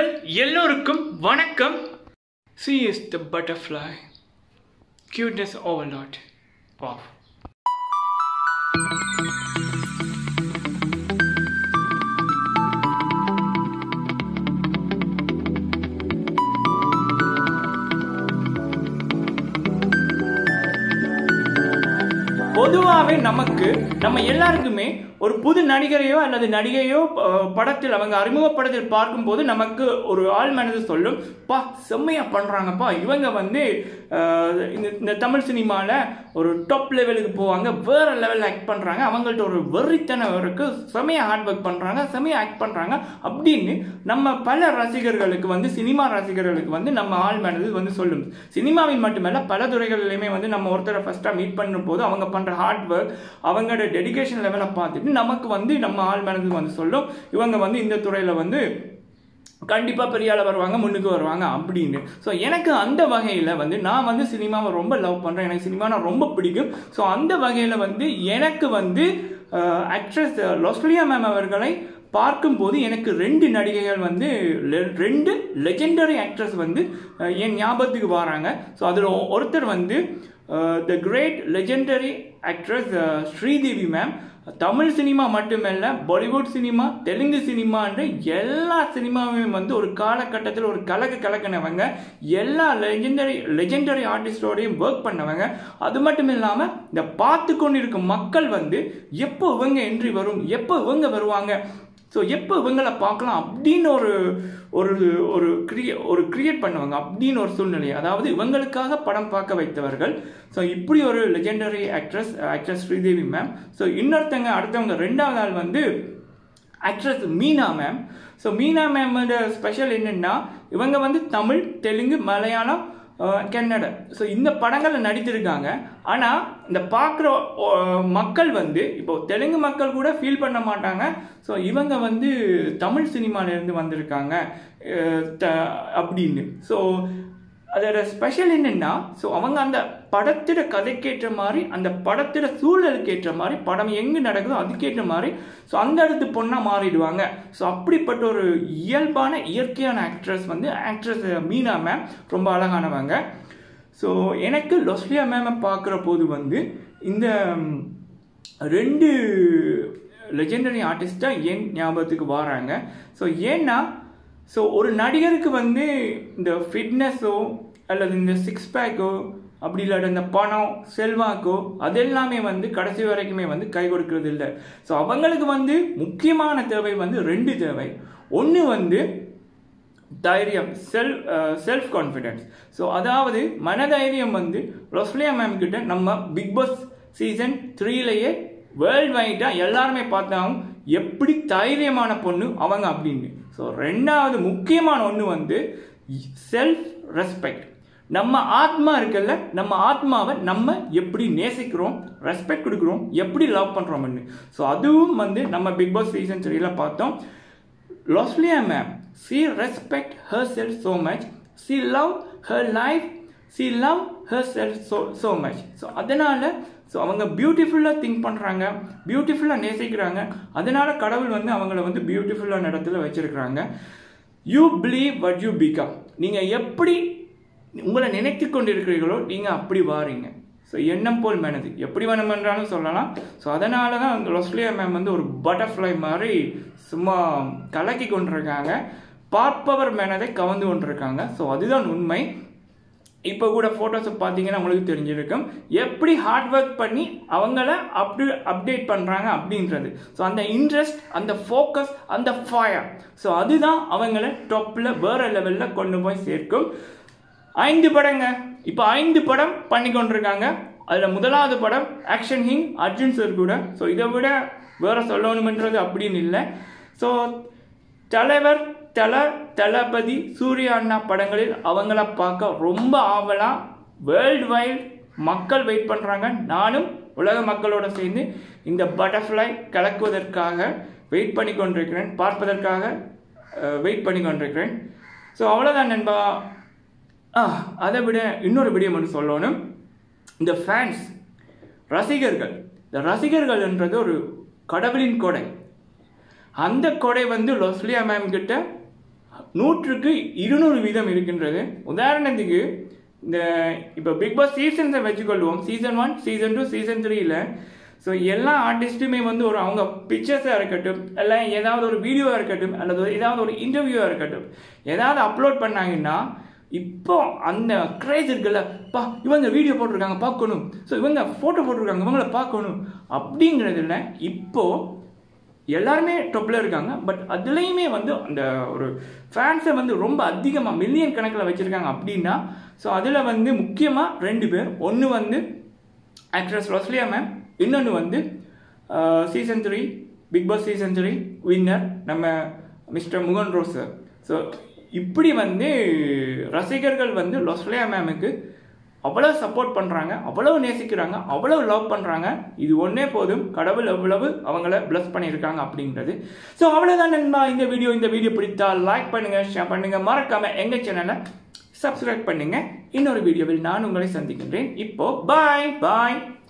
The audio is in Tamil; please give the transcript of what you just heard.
உங்கள் எல்லோருக்கும் வணக்கம் she is the butterfly cuteness overload வா பொதுவாகவே நமக்கு நம்ம எல்லாருக்குமே ஒரு புது நடிகரையோ அல்லது நடிகையோ அஹ், படத்தில் அவங்க அறிமுகப்படத்தில் பார்க்கும்போது நமக்கு ஒரு ஆள் மனது சொல்லும் பா செம்மையா பண்றாங்கப்பா இவங்க வந்து அஹ், இந்த இந்த தமிழ் சினிமாவில் ஒரு டாப் லெவலுக்கு போவாங்க வேற லெவலில் ஆக்ட் பண்றாங்க அவங்கள்ட்ட ஒரு வெறித்தனம் இருக்கு செம்மையா ஹார்ட் ஒர்க் பண்றாங்க செம்மையா ஆக்ட் பண்றாங்க அப்படின்னு நம்ம பல ரசிகர்களுக்கு வந்து சினிமா ரசிகர்களுக்கு வந்து நம்ம ஆள் மனது வந்து சொல்லும் சினிமாவில் மட்டுமல்ல பல துறைகளிலுமே வந்து நம்ம ஒருத்தரை ஃபர்ஸ்ட்டாக மீட் பண்ணும் போது அவங்க பண்ற ஹார்ட் ஒர்க் அவங்களோட டெடிகேஷன் லெவலை பார்த்துட்டு நமக்கு வந்து நம்ம ஆள் மனது வந்து சொல்லும் இவங்க வந்து இந்த துறையில வந்து கண்டிப்பாக பெரிய ஆள வருவாங்க முன்னுக்கு வருவாங்க அப்படின்னு ஸோ எனக்கு அந்த வகையில் வந்து நான் வந்து சினிமாவை ரொம்ப லவ் பண்ணுறேன் எனக்கு சினிமானா ரொம்ப பிடிக்கும் ஸோ அந்த வகையில் வந்து எனக்கு வந்து ஆக்ட்ரஸ் லொஸ்லியா மேம் அவர்களை பார்க்கும்போது எனக்கு ரெண்டு நடிகைகள் வந்து le- ரெண்டு லெஜெண்டரி ஆக்ட்ரஸ் வந்து அஹ், என் ஞாபகத்துக்கு வராங்க ஸோ அதில் ஒருத்தர் வந்து the great legendary actress Sridevi ma'am Tamil cinema மட்டுமல்ல பாலிவுட் சினிமா தெலுங்கு சினிமான்ற எல்லா சினிமாவையும் வந்து ஒரு காலகட்டத்தில் ஒரு கலக்கு கலக்கினவங்க எல்லா லெஜெண்டரி லெஜெண்டரி ஆர்டிஸ்டோடையும் ஒர்க் பண்ணவங்க அது மட்டும் இல்லாமல் இந்த பார்த்து கொண்டிருக்கும் மக்கள் வந்து எப்போ இவங்க என்ட்ரி வரும் எப்போ இவங்க வருவாங்க ஸோ எப்போ இவங்களை பார்க்கலாம் அப்படின்னு ஒரு ஒரு ஒரு கிரியே ஒரு கிரியேட் பண்ணுவாங்க அப்படின்னு ஒரு சூழ்நிலை அதாவது இவங்களுக்காக படம் பார்க்க வைத்தவர்கள் ஸோ இப்படி ஒரு legendary actress actress Sridevi ma'am so இன்னொருத்தங்க அடுத்தவங்க ரெண்டாவது ஆள் வந்து actress Meena ma'am so Meena மேமோட ஸ்பெஷல் என்னென்னா இவங்க வந்து தமிழ் தெலுங்கு மலையாளம் அஹ், கன்னட ஸோ இந்த படங்களில் நடித்திருக்காங்க ஆனால் இந்த பார்க்குற மக்கள் வந்து இப்போ தெலுங்கு மக்கள் கூட ஃபீல் பண்ண மாட்டாங்க ஸோ இவங்க வந்து தமிழ் சினிமாலேருந்து வந்திருக்காங்க அஹ், த- அப்படின்னு ஸோ அதோட ஸ்பெஷல் என்னன்னா ஸோ அவங்க அந்த படத்திட கதைக்கேற்ற மாதிரி அந்த படத்திட சூழலுக்கு ஏற்ற மாதிரி படம் எங்கே நடக்குதோ அதுக்கேற்ற மாதிரி ஸோ அந்த இடத்து பொண்ணாக மாறிடுவாங்க ஸோ அப்படிப்பட்ட ஒரு இயல்பான இயற்கையான ஆக்ட்ரஸ் வந்து ஆக்ட்ரஸ் மீனா மேம் ரொம்ப அழகானவங்க ஸோ எனக்கு லொஸ்லியா மேமை பார்க்குற போது வந்து இந்த ம், ரெண்டு லெஜெண்டரி ஆர்டிஸ்டாக ஏன் ஞாபகத்துக்கு வராங்க ஸோ ஏன்னா ஸோ ஒரு நடிகருக்கு வந்து இந்த ஃபிட்னஸோ அல்லது இந்த சிக்ஸ் பேக்கோ அப்படி இல்லாட்ட இந்த பணம் செல்வாக்கோ அது எல்லாமே வந்து கடைசி வரைக்குமே வந்து கை கொடுக்கறது இல்லை ஸோ அவங்களுக்கு வந்து முக்கியமான தேவை வந்து ரெண்டு தேவை ஒன்று வந்து தைரியம் செல்ஃப் செல்ஃப் கான்ஃபிடென்ஸ் ஸோ அதாவது மனதைரியம் வந்து ரொஸ்லியா மேம் கிட்ட நம்ம பிக் பாஸ் சீசன் த்ரீலேயே வேர்ல்ட் வைடாக எல்லாருமே பார்த்தாங்க எப்படி தைரியமான பொண்ணு அவங்க அப்படின்னு ஸோ ரெண்டாவது முக்கியமான ஒன்று வந்து செல்ஃப் ரெஸ்பெக்ட் நம்ம ஆத்மா இருக்குல்ல நம்ம ஆத்மாவை நம்ம எப்படி நேசிக்கிறோம் ரெஸ்பெக்ட் கொடுக்குறோம் எப்படி லவ் பண்ணுறோம்னு ஸோ அதுவும் வந்து நம்ம பிக் பாஸ் சீசன் த்ரீல பார்த்தோம் Loslia ma'am, she respect herself so much. She love her life. She love herself so so much. So அதனால ஸோ அவங்க பியூட்டிஃபுல்லாக திங்க் பண்ணுறாங்க பியூட்டிஃபுல்லாக நேசிக்கிறாங்க அதனால கடவுள் வந்து அவங்கள வந்து பியூட்டிஃபுல்லான இடத்துல வச்சிருக்கிறாங்க you believe what you become நீங்கள் எப்படி உங்களை நினைத்து கொண்டிருக்கிறீர்களோ நீங்கள் அப்படி வாரீங்க ஸோ எண்ணம் போல் மனது எப்படி வேணுமென்றாலும் சொல்லலாம் ஸோ அதனால தான் அந்த லொஸ்லியா மேம் வந்து ஒரு பட்டர்ஃப்ளை மாதிரி சும்மா கலக்கி கொண்டிருக்காங்க பார்ப்பவர் மனதை கவர்ந்து கொண்டிருக்காங்க ஸோ அதுதான் உண்மை இப்போ கூட ஃபோட்டோஸ் பார்த்தீங்கன்னா உங்களுக்கு தெரிஞ்சிருக்கும் எப்படி ஹார்ட் ஒர்க் பண்ணி அவங்கள அப்டு அப்டேட் பண்ணுறாங்க அப்படின்றது ஸோ அந்த இன்ட்ரெஸ்ட் அந்த ஃபோக்கஸ் அந்த ஃபயர் ஸோ அதுதான் அவங்கள டாப்பில் வேற லெவலில் கொண்டு போய் சேர்க்கும் ஐந்து படங்க இப்போ ஐந்து படம் பண்ணி கொண்டிருக்காங்க அதில் முதலாவது படம் ஆக்ஷன் ஹிங் அர்ஜுன் சார் கூட ஸோ இதை விட வேற சொல்லணுமென்றது அப்படின்னு இல்லை ஸோ தலைவர் தல தளபதி சூர்யா அண்ணா படங்களில் அவங்கள பார்க்க ரொம்ப ஆவலாக வேர்ல்டு வைட் மக்கள் வெயிட் பண்ணுறாங்க நானும் உலக மக்களோட சேர்ந்து இந்த பட்டர்ஃப்ளை கலக்குவதற்காக வெயிட் பண்ணி கொண்டிருக்கிறேன் பார்ப்பதற்காக வெயிட் பண்ணி கொண்டிருக்கிறேன் ஸோ அவ்வளோதான் நண்பா ஆ அதை விட இன்னொரு விடயம் ஒன்று சொல்லணும் இந்த ஃபேன்ஸ் ரசிகர்கள் இந்த ரசிகர்கள் என்றது ஒரு கடவுளின் கொடை அந்த கொடை வந்து லொஸ்லியா மேம் கிட்ட நூற்றுக்கு இருநூறு வீதம் இருக்கின்றது உதாரணத்துக்கு இந்த இப்போ பிக் பாஸ் சீசன்ஸை வச்சுக்கொள்வோம் season one season two season த்ரீல ஸோ எல்லா ஆர்டிஸ்ட்டுமே வந்து ஒரு அவங்க பிக்சர்ஸாக இருக்கட்டும் இல்லை ஏதாவது ஒரு வீடியோவாக இருக்கட்டும் அல்லது ஏதாவது ஒரு இன்டர்வியூவாக இருக்கட்டும் ஏதாவது அப்லோட் பண்ணாங்கன்னா இப்போ அந்த கிரேஸ் இருக்குல்ல பா இவங்க வீடியோ போட்டிருக்காங்க பார்க்கணும் ஸோ இவங்க ஃபோட்டோ போட்டிருக்காங்க இவங்கள பார்க்கணும் அப்படிங்கிறதுல இப்போ எல்லாருமே டொப்பில் இருக்காங்க பட் அதுலேயுமே வந்து அந்த ஒரு ஃபேன்ஸை வந்து ரொம்ப அதிகமாக மில்லியன் கணக்கில் வச்சுருக்காங்க அப்படின்னா ஸோ அதில் வந்து முக்கியமாக ரெண்டு பேர் ஒன்று வந்து ஆக்ட்ரஸ் ரொஸ்லியா மேம் இன்னொன்று வந்து season three Bigg Boss season three winner நம்ம மிஸ்டர் முகன் ரோஸ் சார் ஸோ இப்படி வந்து ரசிகர்கள் வந்து லொஸ்லியா மேமுக்கு அவ்வளோ சப்போர்ட் பண்ணுறாங்க அவ்வளவு நேசிக்கிறாங்க அவ்வளவு லவ் பண்ணுறாங்க இது ஒன்றே போதும் கடவுள் எவ்வளவு அவங்கள ப்ளஸ் பண்ணியிருக்காங்க அப்படின்றது ஸோ அவ்வளோதான் நண்பா இந்த வீடியோ இந்த வீடியோ பிடித்தால் லைக் பண்ணுங்கள் ஷேர் பண்ணுங்கள் மறக்காமல் எங்கள் சேனலை சப்ஸ்கிரைப் பண்ணுங்கள் இன்னொரு வீடியோவில் நான் உங்களை சந்திக்கின்றேன் இப்போ பாய் பாய்